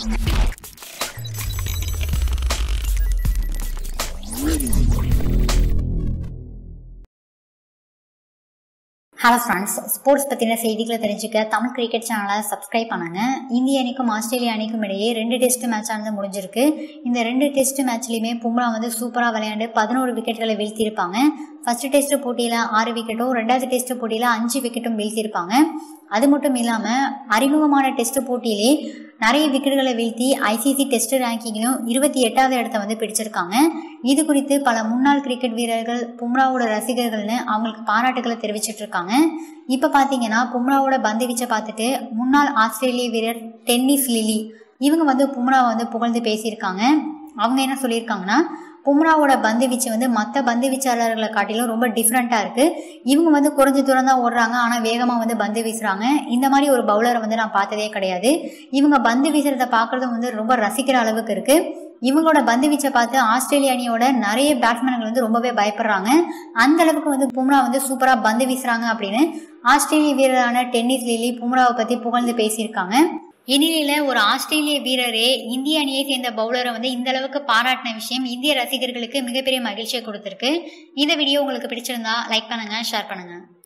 hello friends sports பற்றின செய்திகளை தெரிஞ்சுக்க தமிழ் கிரிக்கெட் சேனலை சப்ஸ்கிரைப் பண்ணுங்க இந்திய அணிக்கும் ஆஸ்திரேலிய அணிக்கும் இடையே ரெண்டு டெஸ்ட் மேட்ச் ஆனது முடிஞ்சிருக்கு இந்த ரெண்டு டெஸ்ட் மேட்ச்லையுமே பும்ரா வந்து சூப்பராக விளையாண்டு பதினோரு விக்கெட்களை வீழ்த்தியிருப்பாங்க ஃபர்ஸ்ட் டெஸ்ட் போட்டியில் ஆறு விக்கெட்டும் ரெண்டாவது டெஸ்ட் போட்டியில் அஞ்சு விக்கெட்டும் வீழ்த்தியிருப்பாங்க அது மட்டும் இல்லாமல் அறிமுகமான டெஸ்ட் போட்டியிலே நிறைய விக்கெட்டுகளை வீழ்த்தி ஐசிசி டெஸ்ட் ரேங்கிங்லையும் இருபத்தி எட்டாவது இடத்த வந்து பிடிச்சிருக்காங்க இது குறித்து பல முன்னாள் கிரிக்கெட் வீரர்கள் பும்ராவோட ரசிகர்கள்னு அவங்களுக்கு பாராட்டுகளை தெரிவிச்சிட்டு இருக்காங்க இப்போ பார்த்தீங்கன்னா பும்ராவோட பந்து வீச்சை பார்த்துட்டு முன்னாள் ஆஸ்திரேலிய வீரர் டென்னிஸ் லிலி இவங்க வந்து பும்ராவை வந்து புகழ்ந்து பேசியிருக்காங்க அவங்க என்ன சொல்லியிருக்காங்கன்னா பும்ராவோட பந்து வீச்சு வந்து மற்ற பந்து வீச்சாளர்களை காட்டிலும் ரொம்ப டிஃப்ரெண்ட்டாக இருக்குது இவங்க வந்து குறைஞ்ச தூரம் தான் ஓடுறாங்க ஆனால் வேகமாக வந்து பந்து வீசுகிறாங்க இந்த மாதிரி ஒரு பவுலரை வந்து நான் பார்த்ததே கிடையாது இவங்க பந்து வீசுறதை பார்க்குறது வந்து ரொம்ப ரசிக்கிற அளவுக்கு இருக்குது இவங்களோட பந்து வீச்சை பார்த்து ஆஸ்திரேலிய அணியோட நிறைய பேட்ஸ்மேன்கள் வந்து ரொம்பவே பயப்படுறாங்க அந்த அளவுக்கு வந்து பும்ரா வந்து சூப்பராக பந்து வீசுறாங்க அப்படின்னு ஆஸ்திரேலிய வீரரான டென்னிஸ் லிலி பும்ராவை பற்றி புகழ்ந்து பேசியிருக்காங்க இந்நிலையில ஒரு ஆஸ்திரேலிய வீரரே இந்திய அணியை சேர்ந்த பவுலரை வந்து இந்த அளவுக்கு பாராட்டின விஷயம் இந்திய ரசிகர்களுக்கு மிகப்பெரிய மகிழ்ச்சியை கொடுத்துருக்கு இந்த வீடியோ உங்களுக்கு பிடிச்சிருந்தா லைக் பண்ணுங்க ஷேர் பண்ணுங்க